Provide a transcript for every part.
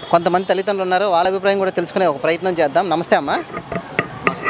కొంతమంది తల్లిదండ్రులు ఉన్నారు వాళ్ళ అభిప్రాయం కూడా తెలుసుకునే ఒక ప్రయత్నం చేద్దాం నమస్తే అమ్మా నమస్తే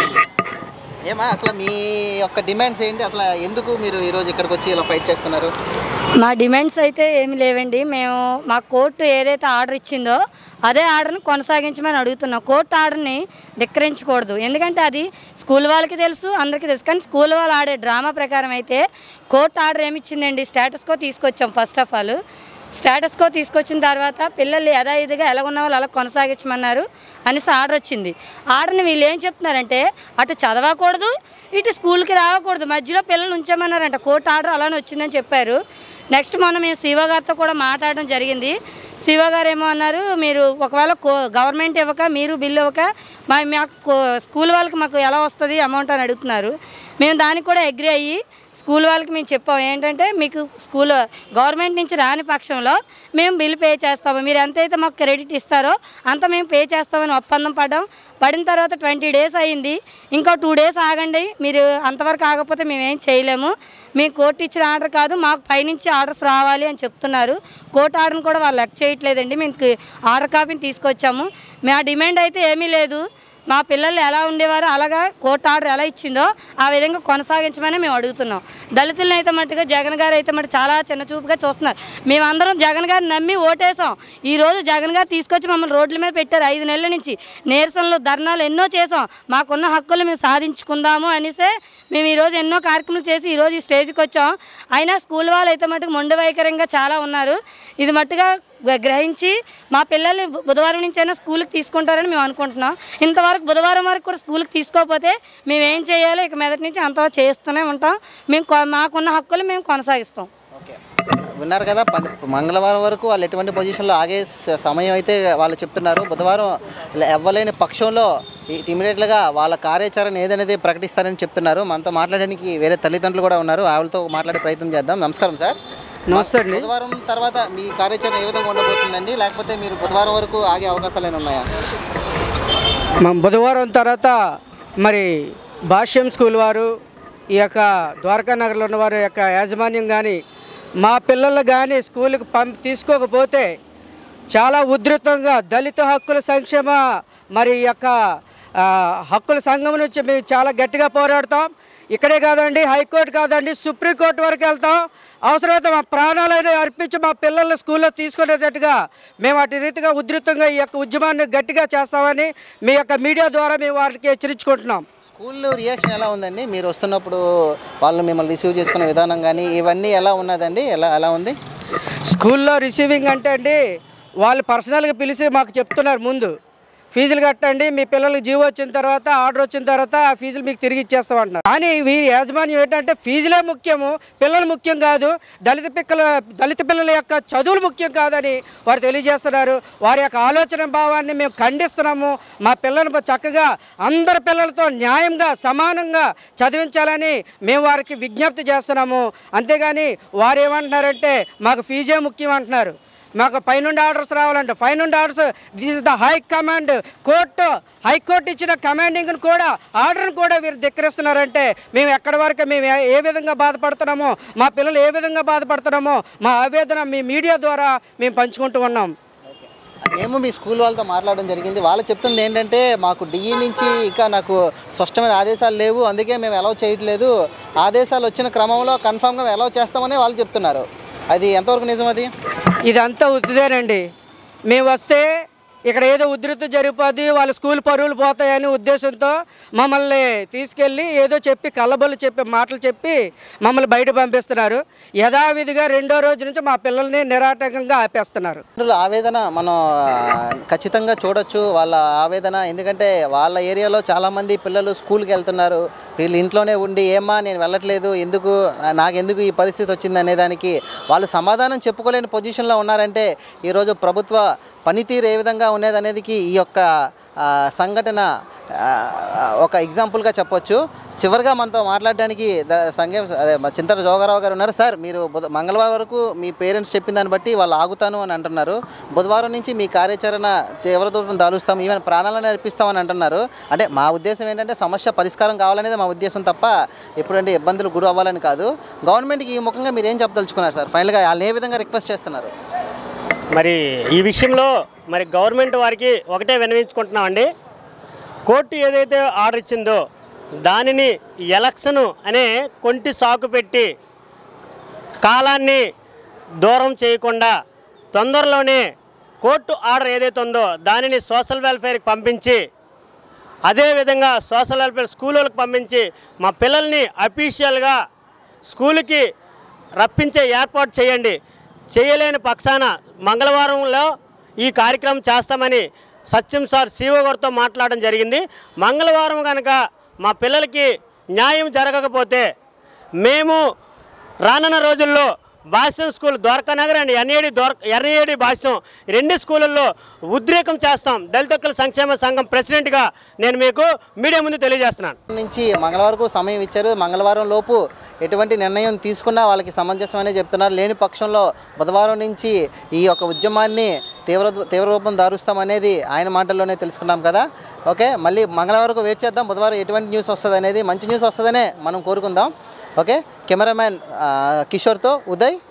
ఏమా అసలు మీ యొక్క డిమాండ్స్ ఏంటి అసలు ఎందుకు మీరు ఈరోజు ఇక్కడికి వచ్చి ఇలా ఫైట్ చేస్తున్నారు మా డిమాండ్స్ అయితే ఏమి లేవండి మేము మా కోర్టు ఏదైతే ఆర్డర్ ఇచ్చిందో అదే ఆర్డర్ని కొనసాగించమని అడుగుతున్నాం కోర్టు ఆర్డర్ని ధిక్కరించకూడదు ఎందుకంటే అది స్కూల్ వాళ్ళకి తెలుసు అందరికీ తెలుసు కానీ స్కూల్ వాళ్ళు ఆడే డ్రామా ప్రకారం అయితే కోర్టు ఆర్డర్ ఏమి ఇచ్చిందండి స్టేటస్ కో తీసుకొచ్చాం first of all status quo తీసుకొచ్చిన తర్వాత పిల్లలు యథావిధిగా ఎలా ఉన్న వాళ్ళు అలా కొనసాగించమన్నారు అనేసి ఆర్డర్ వచ్చింది ఆర్డర్ని వీళ్ళు ఏం చెప్తున్నారంటే అటు చదవకూడదు ఇటు స్కూల్కి రావకూడదు మధ్యలో పిల్లలు ఉంచామన్నారంట కోర్టు ఆర్డర్ అలానే వచ్చిందని చెప్పారు నెక్స్ట్ మొన్న మేము శివ గారితో కూడా మాట్లాడడం జరిగింది శివ గారు ఏమో అన్నారు మీరు ఒకవేళ కో గవర్నమెంట్ ఇవ్వక మీరు బిల్లు ఇవ్వక మా మాకు కో- స్కూల్ వాళ్ళకి మాకు ఎలా వస్తుంది అమౌంట్ అని అడుగుతున్నారు మేము దానికి కూడా అగ్రి అయ్యి స్కూల్ వాళ్ళకి మేము చెప్పాం ఏంటంటే మీకు స్కూల్ గవర్నమెంట్ నుంచి రాని పక్షంలో మేము బిల్ పే చేస్తాము మీరు ఎంతైతే మాకు క్రెడిట్ ఇస్తారో అంత మేము పే చేస్తామని ఒప్పందం పడ్డాం పడిన తర్వాత ట్వంటీ డేస్ అయింది ఇంకో టూ డేస్ ఆగండి మీరు అంతవరకు ఆగకపోతే మేము ఏం చేయలేము మీ కోర్టు ఇచ్చిన ఆర్డర్ కాదు మాకు పైనుంచి ఆర్డర్స్ రావాలి అని చెప్తున్నారు కోర్టు ఆర్డర్ని కూడా వాళ్ళు లెక్క చేయట్లేదండి మేము ఆర్డర్ కాపీని తీసుకొచ్చాము మా డిమాండ్ అయితే ఏమీ లేదు మా పిల్లలు ఎలా ఉండేవారో అలాగా కోర్టు ఆర్డర్ ఎలా ఇచ్చిందో ఆ విధంగా కొనసాగించమని మేము అడుగుతున్నాం దళితులను అయితే మట్టుగా జగన్ గారు అయితే మటు చాలా చిన్న చూపుగా చూస్తున్నారు మేమందరం జగన్ గారిని నమ్మి ఓటేసాం ఈ రోజు జగన్ గారు తీసుకొచ్చి మమ్మల్ని రోడ్ల మీద పెట్టారు ఐదు నెలల నుంచి నీరసనలు ధర్నాలు ఎన్నో చేసాం మాకున్న హక్కులు మేము సాధించుకుందాము అనేసే మేము ఈరోజు ఎన్నో కార్యక్రమాలు చేసి ఈరోజు ఈ స్టేజ్కి వచ్చాం అయినా స్కూల్ వాళ్ళు అయితే మటుకు మొండి వైఖరంగా చాలా ఉన్నారు ఇది మట్టుగా గ- గ్రహించి మా పిల్లల్ని బు- బుధవారం నుంచి అయినా స్కూల్కి తీసుకుంటారని మేము అనుకుంటున్నాం ఇంతవరకు బుధవారం వరకు కూడా స్కూల్కి తీసుకోకపోతే మేము ఏం చేయాలో ఇక మీదటి నుంచి అంతవరకు చేస్తూనే ఉంటాం మేము కొ- మాకున్న హక్కులు మేము కొనసాగిస్తాం ఓకే విన్నారు కదా పని- మంగళవారం వరకు వాళ్ళు ఎటువంటి పొజిషన్లో ఆగే స- సమయం అయితే వాళ్ళు చెప్తున్నారు బుధవారం ఇలా ఇవ్వలేని పక్షంలో ఇమీడియట్గా వాళ్ళ కార్యాచరణ ఏదనేది ప్రకటిస్తారని చెప్తున్నారు మనతో మాట్లాడడానికి వేరే తల్లిదండ్రులు కూడా ఉన్నారు వాళ్ళతో మాట్లాడే ప్రయత్నం చేద్దాం నమస్కారం సార్ నమస్తే అండి బుధవారం తర్వాత మీ కార్యాచరణ ఏ విధంగా ఉండబోతుందండి లేకపోతే మీరు బుధవారం వరకు ఆగే అవకాశాలు ఏమైనా ఉన్నాయా మా బుధవారం తర్వాత మరి భాష్యం స్కూల్ వారు ఈ యొక్క ద్వారకా నగర్లో ఉన్న వారి యొక్క యాజమాన్యం కానీ మా పిల్లలు కానీ స్కూల్కి పంపి తీసుకోకపోతే చాలా ఉధృతంగా దళిత హక్కుల సంక్షేమ మరి ఈ యొక్క ఆ, హక్కుల సంఘం నుంచి మేము చాలా గట్టిగా పోరాడతాం ఇక్కడే కాదండి హైకోర్టు కాదండి సుప్రీంకోర్టు వరకు వెళ్తాం అవసరమైతే మా ప్రాణాలైనా అర్పించి మా పిల్లల్ని స్కూల్లో తీసుకునేటట్టుగా మేము అటు రీతిగా ఉధృతంగా ఈ యొక్క ఉద్యమాన్ని గట్టిగా చేస్తామని మీ యొక్క మీడియా ద్వారా మేము వారికి హెచ్చరించుకుంటున్నాం స్కూల్లో రియాక్షన్ ఎలా ఉందండి మీరు వస్తున్నప్పుడు వాళ్ళు మిమ్మల్ని రిసీవ్ చేసుకునే విధానం కానీ ఇవన్నీ ఎలా ఉన్నదండి ఎలా ఎలా ఉంది స్కూల్లో రిసీవింగ్ అంటే అండి వాళ్ళు పర్సనల్గా పిలిచి మాకు చెప్తున్నారు ముందు ఫీజులు కట్టండి మీ పిల్లలకి జీవో వచ్చిన తర్వాత ఆర్డర్ వచ్చిన తర్వాత ఆ ఫీజులు మీకు తిరిగి ఇచ్చేస్తాం అంటున్నారు కానీ వీరి యాజమాన్యం ఏంటంటే ఫీజులే ముఖ్యము పిల్లలు ముఖ్యం కాదు దళిత పిక్కల దళిత పిల్లల యొక్క చదువులు ముఖ్యం కాదని వారు తెలియజేస్తున్నారు వారి యొక్క ఆలోచన భావాన్ని మేము ఖండిస్తున్నాము మా పిల్లలను చక్కగా అందరి పిల్లలతో న్యాయంగా సమానంగా చదివించాలని మేము వారికి విజ్ఞప్తి చేస్తున్నాము అంతేగాని వారు ఏమంటున్నారంటే మాకు ఫీజే ముఖ్యం అంటున్నారు మాకు పైనుండి ఆర్డర్స్ రావాలంటే పైనుండి orders this is the high command court high court ఇచ్చిన కమాండింగ్ను కూడా ఆర్డర్ని కూడా వీరు ధిక్కరిస్తున్నారంటే మేము ఎక్కడి వరకు మేము ఏ- ఏ విధంగా బాధపడుతున్నామో మా పిల్లలు ఏ విధంగా బాధపడుతున్నామో మా ఆవేదన మీ మీడియా ద్వారా మేము పంచుకుంటూ ఉన్నాం మేము మీ స్కూల్ వాళ్ళతో మాట్లాడడం జరిగింది వాళ్ళు చెప్తుంది ఏంటంటే మాకు డిఈ నుంచి ఇంకా నాకు స్పష్టమైన ఆదేశాలు లేవు అందుకే మేము అలౌ చేయట్లేదు ఆదేశాలు వచ్చిన క్రమంలో కన్ఫామ్గా అలౌ చేస్తామని వాళ్ళు చెప్తున్నారు అది ఎంతవరకు నిజం అది ఇదంతా ఉద్దేనండి మేము వస్తే ఇక్కడ ఏదో ఉధృతి జరిగిపోద్ది వాళ్ళ స్కూల్ పరువులు పోతాయని ఉద్దేశంతో మమ్మల్ని తీసుకెళ్ళి ఏదో చెప్పి కళ్ళబొల్లు చెప్పి మాటలు చెప్పి మమ్మల్ని బయట పంపిస్తున్నారు యథావిధిగా రెండో రోజు నుంచి మా పిల్లల్ని నిరాటకంగా ఆపేస్తున్నారు తల్లిదండ్రుల ఆవేదన మనం ఆ, ఖచ్చితంగా చూడొచ్చు వాళ్ళ ఆవేదన ఎందుకంటే వాళ్ళ ఏరియాలో చాలామంది పిల్లలు స్కూల్కి వెళ్తున్నారు వీళ్ళు ఇంట్లోనే ఉండి ఏమ్మా నేను వెళ్ళట్లేదు ఎందుకు నాకెందుకు ఈ పరిస్థితి వచ్చింది అనే దానికి వాళ్ళు సమాధానం చెప్పుకోలేని పొజిషన్లో ఉన్నారంటే ఈరోజు ప్రభుత్వ పనితీరు ఏ విధంగా ఉన్నది అనేది ఈ యొక్క ఆ, సంఘటన ఆ, ఒక ఎగ్జాంపుల్గా చెప్పొచ్చు చివరిగా మనతో మాట్లాడడానికి ద- సంఘం అదే మా చింతల జోగారావు గారు ఉన్నారు సార్ మీరు బుధ మంగళవారం వరకు మీ పేరెంట్స్ చెప్పిన దాన్ని బట్టి వాళ్ళు ఆగుతాను అని అంటున్నారు బుధవారం నుంచి మీ కార్యాచరణ తీవ్ర దూరం దాలుస్తాం ఈవెన్ ప్రాణాలను అర్పిస్తామని అంటున్నారు అంటే మా ఉద్దేశం ఏంటంటే సమస్య పరిష్కారం కావాలనేది మా ఉద్దేశం తప్ప ఎప్పుడంటే ఇబ్బందులు గురి అవ్వాలని కాదు గవర్నమెంట్కి ఈ ముఖంగా మీరు ఏం చెప్పదలుచుకున్నారు సార్ ఫైనల్గా వాళ్ళని ఏ విధంగా రిక్వెస్ట్ చేస్తున్నారు మరి ఈ విషయంలో మరి గవర్నమెంట్ వారికి ఒకటే వినవించుకుంటున్నామండి కోర్టు ఏదైతే ఆర్డర్ ఇచ్చిందో దానిని ఎలక్షన్ అనే కొంటి సాకు పెట్టి కాలాన్ని దూరం చేయకుండా తొందరలోనే కోర్టు ఆర్డర్ ఏదైతే ఉందో దానిని సోషల్ వెల్ఫేర్కి పంపించి అదేవిధంగా సోషల్ వెల్ఫేర్ స్కూళ్ళకి పంపించి మా పిల్లల్ని అఫీషియల్గా స్కూల్కి రప్పించే ఏర్పాటు చేయండి చేయలేని పక్షాన మంగళవారంలో ఈ కార్యక్రమం చేస్తామని సత్యం సార్ సీఓ గారితో మాట్లాడడం జరిగింది మంగళవారం కనుక మా పిల్లలకి న్యాయం జరగకపోతే మేము రానున్న రోజుల్లో Bhashyam school Dwarakanagar and NAD ద్వార ఎన్ఏడి భాష్యం రెండు స్కూళ్ళల్లో ఉద్రేకం చేస్తాం దళిత హక్కుల సంక్షేమ సంఘం ప్రెసిడెంట్గా నేను మీకు మీడియా ముందు తెలియజేస్తున్నాను నుంచి మంగళవారం సమయం ఇచ్చారు మంగళవారం లోపు ఎటువంటి నిర్ణయం తీసుకున్నా వాళ్ళకి సమంజసమనే చెప్తున్నారు లేని పక్షంలో బుధవారం నుంచి ఈ యొక్క ఉద్యమాన్ని తీవ్ర తీవ్ర రూపం దారుస్తామనేది ఆయన మాటల్లోనే తెలుసుకున్నాం కదా ఓకే మళ్ళీ మంగళవారం వెయిట్ చేద్దాం బుధవారం ఎటువంటి న్యూస్ వస్తుంది అనేది మంచి న్యూస్ వస్తుందనే మనం కోరుకుందాం ఓకే కెమెరామ్యాన్ ఆ, కిషోర్తో ఉదయ్